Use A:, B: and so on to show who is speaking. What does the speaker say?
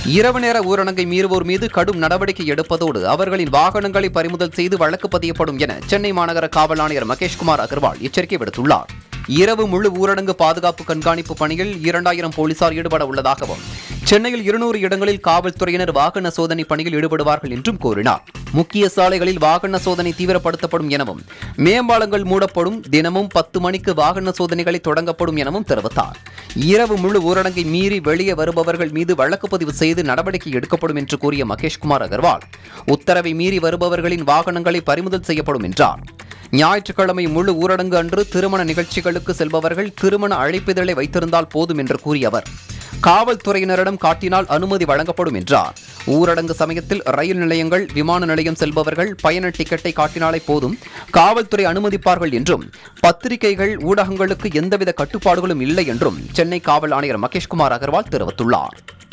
A: இரவு நேர ஊரடங்கை மீறுவோர் மீது கடும் நடவடிக்கை எடுப்பதோடு அவர்களின் வாகனங்களை பறிமுதல் செய்து வழக்கு பதியப்படும் என சென்னை மாநகர காவல் ஆணையர் மகேஷ்குமார் அகர்வால் எச்சரிக்கை விடுத்துள்ளார் இரவு முழு ஊரடங்கு பாதுகாப்பு கண்காணிப்பு பணியில் இரண்டாயிரம் போலீசார் ஈடுபட உள்ளதாகவும் சென்னையில் இருநூறு இடங்களில் காவல்துறையினர் வாகன சோதனை பணியில் ஈடுபடுவார்கள் என்றும் கூறினார் முக்கிய சாலைகளில் வாகன சோதனை தீவிரப்படுத்தப்படும் எனவும் மேம்பாலங்கள் மூடப்படும் தினமும் பத்து மணிக்கு வாகன சோதனைகளை தொடங்கப்படும் எனவும் தெரிவித்தார் இரவு முழு ஊரடங்கை மீறி வெளியே வருபவர்கள் மீது வழக்கு பதிவு செய்து நடவடிக்கை எடுக்கப்படும் என்று கூறிய மகேஷ்குமார் அகர்வால் உத்தரவை மீறி வருபவர்களின் வாகனங்களை பறிமுதல் செய்யப்படும் என்றார் ஞாயிற்றுக்கிழமை முழு ஊரடங்கு அன்று திருமண நிகழ்ச்சிகளுக்கு செல்பவர்கள் திருமண அழைப்பிதழை வைத்திருந்தால் போதும் என்று கூறிய அவர் காவல்துறையினரிடம் காட்டினால் அனுமதி வழங்கப்படும் என்றார் ஊரடங்கு சமயத்தில் ரயில் நிலையங்கள் விமான நிலையம் செல்பவர்கள் பயண டிக்கெட்டை காட்டினாலே போதும் காவல்துறை அனுமதிப்பார்கள் என்றும் பத்திரிகைகள் ஊடகங்களுக்கு எந்தவித கட்டுப்பாடுகளும் இல்லை என்றும் சென்னை காவல் ஆணையர் மகேஷ்குமார் அகர்வால் தெரிவித்துள்ளார்